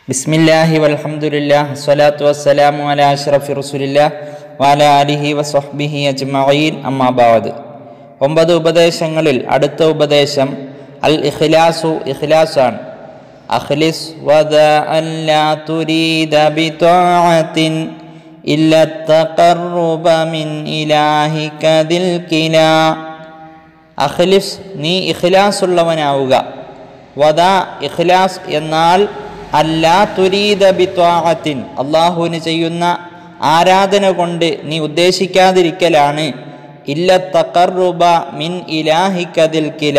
ബിസ്മില്ലാഹി വൽഹംദുലില്ലാ സ്വലാത്തു വസ്സലാമു അലാ അഷ്റഫി റസൂലില്ലാ വാല അലിഹി വസ്വഹ്ബിഹി അജ്മഈൻ അമ്മാബാദ് ഒമ്പത് ഉപദേശങ്ങളിൽ അടുത്ത ഉപദേശം അൽ ഇഖ്ലാസു ഇഖ്ലാസാണ് അഖ്ലിസ് വദഅൻ ലാ തുരീദ ബിത്വാഅത്തിൻ ഇല്ല തഖർറുബ മിൻ ഇലാഹിക ദിൽ കിലാ അഖ്ലിസ് നീ ഇഖ്ലാസുള്ളവനാവുക വദാ ഇഖ്ലാസ് എന്നാൽ അല്ലാ തുരീദ ബിത്വാഅത്തിൻ അള്ളാഹുവിന് ചെയ്യുന്ന ആരാധന കൊണ്ട് നീ ഉദ്ദേശിക്കാതിരിക്കലാണ് ഇല്ല തഖർറുബ മിൻ ഇലാഹിക്കതിൽ കില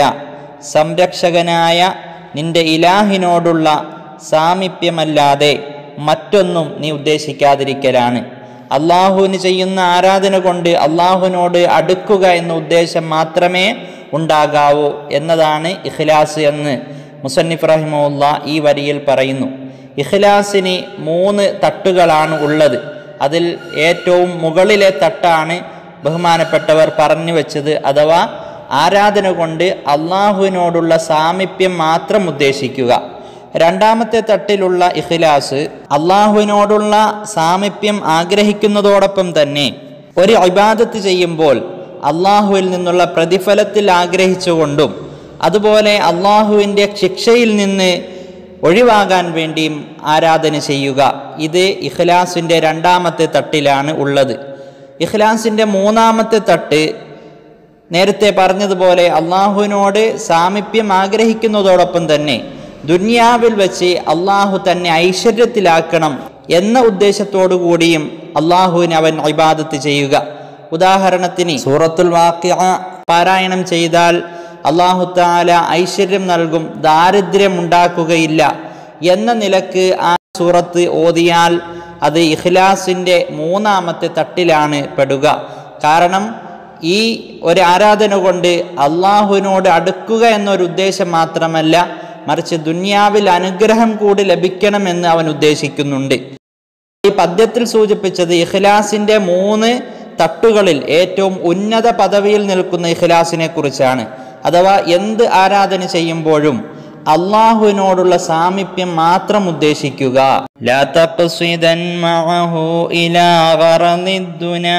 സംരക്ഷകനായ നിന്റെ ഇലാഹിനോടുള്ള സാമീപ്യമല്ലാതെ മറ്റൊന്നും നീ ഉദ്ദേശിക്കാതിരിക്കലാണ് അള്ളാഹുവിന് ചെയ്യുന്ന ആരാധന കൊണ്ട് അള്ളാഹുവിനോട് അടുക്കുക എന്ന ഉദ്ദേശം മാത്രമേ ഉണ്ടാകാവൂ എന്നതാണ് ഇഖ്ലാസ് എന്ന് മുസന്നിഫ് റഹിമുല്ല ഈ വരിയിൽ പറയുന്നു ഇഖ്ലാസിന് മൂന്ന് തട്ടുകളാണ് ഉള്ളത് അതിൽ ഏറ്റവും മുകളിലെ തട്ടാണ് ബഹുമാനപ്പെട്ടവർ പറഞ്ഞു വെച്ചത് അഥവാ ആരാധന കൊണ്ട് അള്ളാഹുവിനോടുള്ള സാമീപ്യം മാത്രം ഉദ്ദേശിക്കുക രണ്ടാമത്തെ തട്ടിലുള്ള ഇഖ്ലാസ് അള്ളാഹുവിനോടുള്ള സാമീപ്യം ആഗ്രഹിക്കുന്നതോടൊപ്പം തന്നെ ഒരു ഇബാദത്ത് ചെയ്യുമ്പോൾ അള്ളാഹുവിൽ നിന്നുള്ള പ്രതിഫലത്തിൽ ആഗ്രഹിച്ചുകൊണ്ടും അതുപോലെ അള്ളാഹുവിൻ്റെ ശിക്ഷയിൽ നിന്ന് ഒഴിവാകാൻ വേണ്ടിയും ആരാധന ചെയ്യുക ഇത് ഇഖ്ലാസിൻ്റെ രണ്ടാമത്തെ തട്ടിലാണ് ഉള്ളത് ഇഖ്ലാസിൻ്റെ മൂന്നാമത്തെ തട്ട് നേരത്തെ പറഞ്ഞതുപോലെ അള്ളാഹുവിനോട് സാമീപ്യം ആഗ്രഹിക്കുന്നതോടൊപ്പം തന്നെ ദുനിയാവിൽ വെച്ച് അള്ളാഹു തന്നെ ഐശ്വര്യത്തിലാക്കണം എന്ന ഉദ്ദേശത്തോടു കൂടിയും അള്ളാഹുവിന് അവൻ ഇബാദത്ത് ചെയ്യുക ഉദാഹരണത്തിന് സൂറത്തുൽ വാക്യ പാരായണം ചെയ്താൽ അള്ളാഹു താല ഐശ്വര്യം നൽകും ദാരിദ്ര്യം ഉണ്ടാക്കുകയില്ല എന്ന നിലക്ക് ആ സൂറത്ത് ഓതിയാൽ അത് ഇഖ്ലാസിൻ്റെ മൂന്നാമത്തെ തട്ടിലാണ് പെടുക കാരണം ഈ ഒരു ആരാധന കൊണ്ട് അള്ളാഹുവിനോട് അടുക്കുക എന്നൊരു ഉദ്ദേശം മാത്രമല്ല മറിച്ച് ദുന്യാവിൽ അനുഗ്രഹം കൂടി ലഭിക്കണമെന്ന് അവൻ ഉദ്ദേശിക്കുന്നുണ്ട് ഈ പദ്യത്തിൽ സൂചിപ്പിച്ചത് ഇഖ്ലാസിന്റെ മൂന്ന് തട്ടുകളിൽ ഏറ്റവും ഉന്നത പദവിയിൽ നിൽക്കുന്ന ഇഖ്ലാസിനെ കുറിച്ചാണ് അഥവാ എന്ത് ആരാധന ചെയ്യുമ്പോഴും അള്ളാഹുവിനോടുള്ള സാമീപ്യം മാത്രം ഉദ്ദേശിക്കുക ലാ തഖ്സിദൻ മഅഹു ഇലാ ഗറദിദ്ദുനാ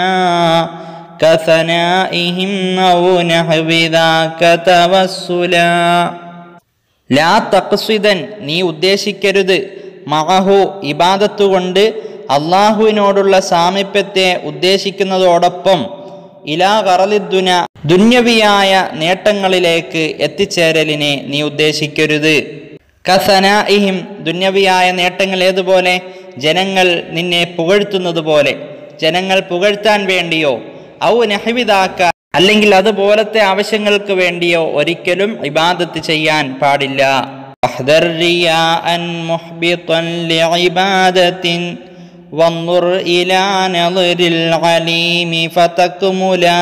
കസനാഇഹിം ഔ നഹ്വി ദാക തവസ്സുലാ ലാ തഖ്സിദൻ നീ ഉദ്ദേശിക്കരുത് മഹു ഇബാദത്ത് കൊണ്ട് അള്ളാഹുവിനോടുള്ള സാമീപ്യത്തെ ഉദ്ദേശിക്കുന്നതോടൊപ്പം ഇലാ കറലിദ്ദുന ദുന്യവിയായ നേട്ടങ്ങളിലേക്ക് എത്തിച്ചേരലിനെ നീ ഉദ്ദേശിക്കരുത് കസനായിഹിം ദുന്യവിയായ നേട്ടങ്ങൾ ഏതുപോലെ ജനങ്ങൾ നിന്നെ പുകഴ്ത്തുന്നത് പോലെ ജനങ്ങൾ പുകഴ്ത്താൻ വേണ്ടിയോ ഔ നഹവിതാക്ക അല്ലെങ്കിൽ അതുപോലത്തെ ആവശ്യങ്ങൾക്ക് വേണ്ടിയോ ഒരിക്കലും ഇബാദത്ത് ചെയ്യാൻ പാടില്ല واحذر رياء محبطا لعبادة وانظر إلى نظر العليم فتكملا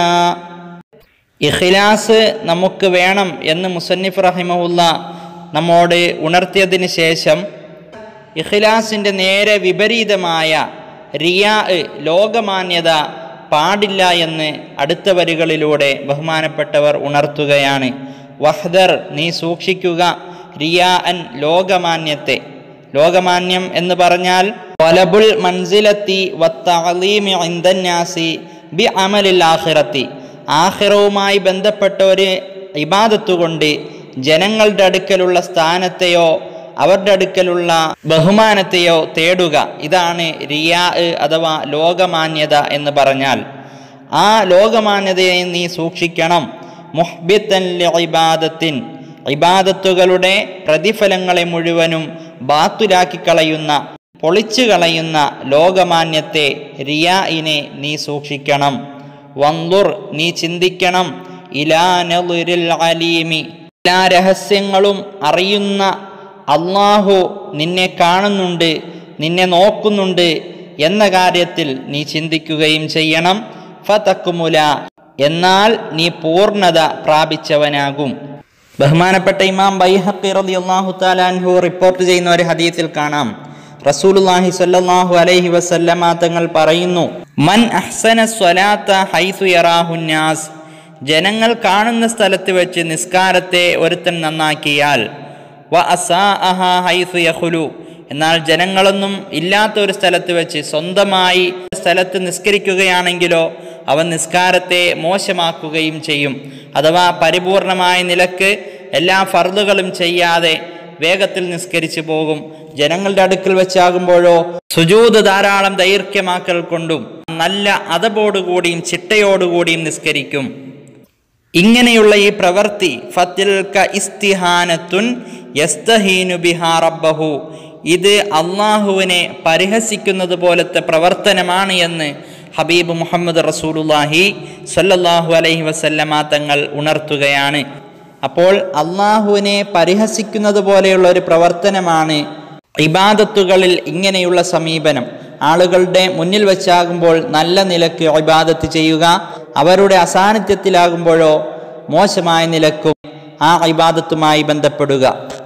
ഇഖ്ലാസ് നമുക്ക് വേണം എന്ന് മുസന്നിഫ് റഹിമഹുല്ല നമ്മോട് ഉണർത്തിയതിന് ശേഷം ഇഖ്ലാസിൻ്റെ നേരെ വിപരീതമായ റിയാ ലോകമാന്യത പാടില്ല എന്ന് അടുത്ത വരികളിലൂടെ ബഹുമാനപ്പെട്ടവർ ഉണർത്തുകയാണ് വഹ്ദർ നീ സൂക്ഷിക്കുക റിയാ അൻ ലോകമാന്യത്തെ ലോകമാന്യം എന്ന് പറഞ്ഞാൽ തൊലബുൽ മൻസിലത്തി വത്തീമി ഇന്ദന്യാസി ബി അമലിൽ ആഖിറത്തി ആഖിറവുമായി ബന്ധപ്പെട്ട ഒരു ഇബാദത്ത് കൊണ്ട് ജനങ്ങളുടെ അടുക്കലുള്ള സ്ഥാനത്തെയോ അവരുടെ അടുക്കലുള്ള ബഹുമാനത്തെയോ തേടുക ഇതാണ് റിയാ അഥവാ ലോകമാന്യത എന്ന് പറഞ്ഞാൽ ആ ലോകമാന്യതയെ നീ സൂക്ഷിക്കണം മുഹ്ബിത്തൻ ഇബാദത്തിൻ ഇബാദത്തുകളുടെ പ്രതിഫലങ്ങളെ മുഴുവനും ബാത്തുലാക്കി കളയുന്ന പൊളിച്ചു കളയുന്ന ലോകമാന്യത്തെ റിയായിനെ നീ സൂക്ഷിക്കണം വന്തുർ നീ ചിന്തിക്കണം ഇലാനലുരിൽ അലീമി എല്ലാ രഹസ്യങ്ങളും അറിയുന്ന അള്ളാഹു നിന്നെ കാണുന്നുണ്ട് നിന്നെ നോക്കുന്നുണ്ട് എന്ന കാര്യത്തിൽ നീ ചിന്തിക്കുകയും ചെയ്യണം ഫതക്കുമുല എന്നാൽ നീ പൂർണ്ണത പ്രാപിച്ചവനാകും ബഹുമാനപ്പെട്ട ഇമാം ബൈഹഖി റളിയല്ലാഹു തആലാൻഹു റിപ്പോർട്ട് ചെയ്യുന്ന ഒരു ഹദീസിൽ കാണാം റസൂലുള്ളാഹി സ്വല്ലല്ലാഹു അലൈഹി വസല്ലമ തങ്ങൾ പറയുന്നു മൻ അഹ്സന സ്വലാത്ത ഹൈസു യറാഹുന്നാസ് ജനങ്ങൾ കാണുന്ന സ്ഥലത്ത് വെച്ച് നിസ്കാരത്തെ ഒരുത്തൻ നന്നാക്കിയാൽ വ അസാഅഹ ഹൈസു യഖുലു എന്നാൽ ജനങ്ങളൊന്നും ഇല്ലാത്ത ഒരു സ്ഥലത്ത് വെച്ച് സ്വന്തമായി സ്ഥലത്ത് നിസ്കരിക്കുകയാണെങ്കിലോ അവൻ നിസ്കാരത്തെ മോശമാക്കുകയും ചെയ്യും അഥവാ പരിപൂർണമായ നിലക്ക് എല്ലാ ഫർദുകളും ചെയ്യാതെ വേഗത്തിൽ നിസ്കരിച്ചു പോകും ജനങ്ങളുടെ അടുക്കൽ വെച്ചാകുമ്പോഴോ സുജൂത് ധാരാളം ദൈർഘ്യമാക്കൽ കൊണ്ടും നല്ല അതപോടുകൂടിയും ചിട്ടയോടുകൂടിയും നിസ്കരിക്കും ഇങ്ങനെയുള്ള ഈ പ്രവൃത്തി ഫത്തിൽക ഇസ്തിഹാനത്തുൻ യസ്തഹീനു ബിഹാ റബ്ബഹു ഇത് അള്ളാഹുവിനെ പരിഹസിക്കുന്നത് പോലത്തെ പ്രവർത്തനമാണ് എന്ന് ഹബീബ് മുഹമ്മദ് റസൂലുല്ലാഹി സല്ലല്ലാഹു അലൈഹി വസല്ലമ തങ്ങൾ ഉണർത്തുകയാണ് അപ്പോൾ അള്ളാഹുവിനെ പരിഹസിക്കുന്നത് പോലെയുള്ള ഒരു പ്രവർത്തനമാണ് ഇബാദത്തുകളിൽ ഇങ്ങനെയുള്ള സമീപനം ആളുകളുടെ മുന്നിൽ വെച്ചാകുമ്പോൾ നല്ല നിലക്ക് ഇബാദത്ത് ചെയ്യുക അവരുടെ അസാന്നിധ്യത്തിലാകുമ്പോഴോ മോശമായ നിലക്കും ആ ഇബാദത്തുമായി ബന്ധപ്പെടുക